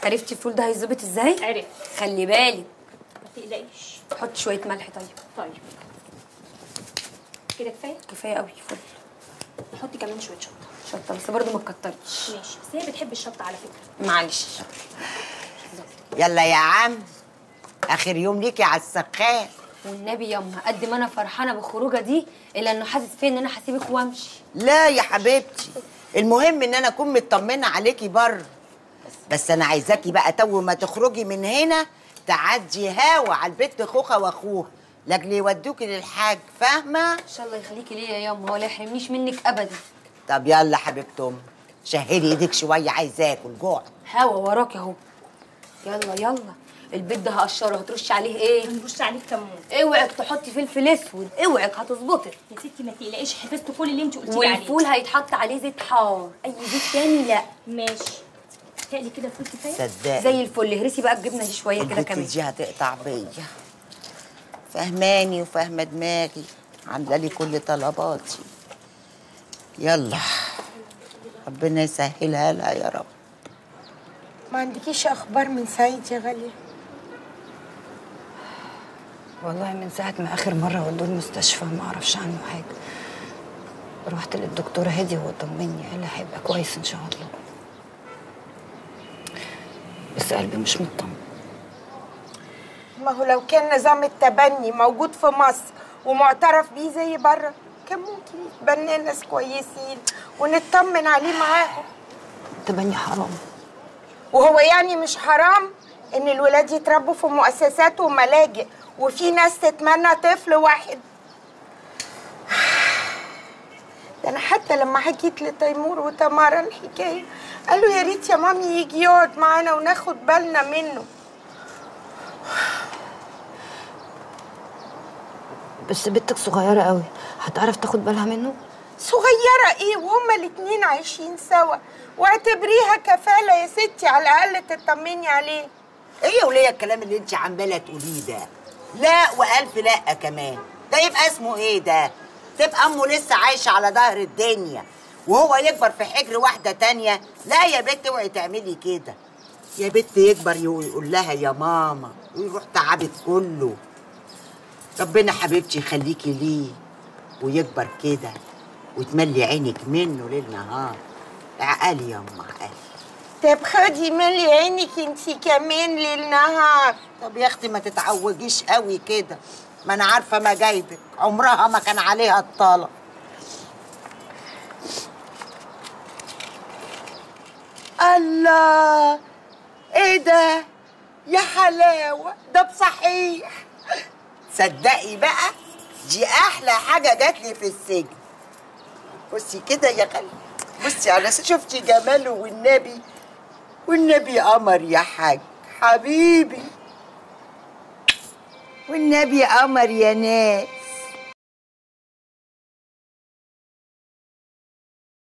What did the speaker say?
عرفتي الفول ده هيظبط ازاي عرف خلي بالك ما تقلقيش حط شويه ملح طيب طيب كده كفايه كفايه قوي فل نحط كمان شويه شطه شطه بس برضه ما تكتريش ماشي بس هي بتحب الشطه على فكره معلش يلا يا عم اخر يوم ليكي على السخان والنبي ياما قد ما انا فرحانه بالخروجه دي الا انه حاسس فيا ان انا هسيبك وامشي لا يا حبيبتي المهم ان انا اكون مطمنه عليكي بره بس انا عايزاكي بقى تو ما تخرجي من هنا تعدي هوا على البيت خوخه واخوها لاجل يودوكي للحاج فاهمه ان شاء الله يخليكي ليا يا ياما هو لا يحرمنيش منك ابدا طب يلا حبيبتي امي شهري ايدك شويه عايزه اكل جوع هوا وراك اهو يلا يلا البيت ده هقشره هترش عليه ايه هنرش عليك كمون اوعك تحطي فلفل اسود اوعك هتظبطك يا ستي ما تقلقيش حفظت كل اللي انت قلتي لي عليه والفول هيتحط عليه زيت حار اي زيت تاني لا ماشي تقلي كده الفول كفايه صدقني زي الفل هرسي بقى الجبنه دي شويه كده البت كمان دي هتقطع بيا فهماني وفاهمه دماغي عامله لي كل طلباتي يلا ربنا يسهلها لها يا رب ما عندكيش اخبار من سعيد يا غاليه والله من ساعة ما آخر مرة ودوه المستشفى ما أعرفش عنه حاجة رحت للدكتور هادي وهو طمني قال لي هيبقى كويس إن شاء الله بس قلبي مش مطمن ما هو لو كان نظام التبني موجود في مصر ومعترف بيه زي بره كان ممكن يتبنى ناس كويسين ونطمن عليه معاهم تبني حرام وهو يعني مش حرام ان الولاد يتربوا في مؤسسات وملاجئ وفي ناس تتمنى طفل واحد ده انا حتى لما حكيت لتيمور وتمارا الحكايه قالوا يا ريت يا مامي يجي يقعد معانا وناخد بالنا منه بس بنتك صغيرة قوي هتعرف تاخد بالها منه صغيرة ايه وهما الاتنين عايشين سوا واعتبريها كفالة يا ستي على الأقل تطمني عليه ايه يا وليه الكلام اللي انت عماله تقوليه ده لا والف لا كمان ده يبقى اسمه ايه ده تبقى امه لسه عايشه على ظهر الدنيا وهو يكبر في حجر واحده تانية لا يا بنت اوعي تعملي كده يا بنت يكبر يقول لها يا ماما ويروح تعبت كله ربنا حبيبتي يخليكي ليه ويكبر كده وتملي عينك منه ليل نهار عقلي يا ام عقلي طب خدي ملي عينك انتي كمان ليل نهار طب يا اختي ما تتعوجيش قوي كده ما انا عارفه ما جايبك عمرها ما كان عليها الطلب الله ايه ده يا حلاوه ده بصحيح صدقي بقى دي احلى حاجه جات لي في السجن بصي كده يا خالي بصي على شفتي جماله والنبي والنبي قمر يا حاج حبيبي والنبي قمر يا ناس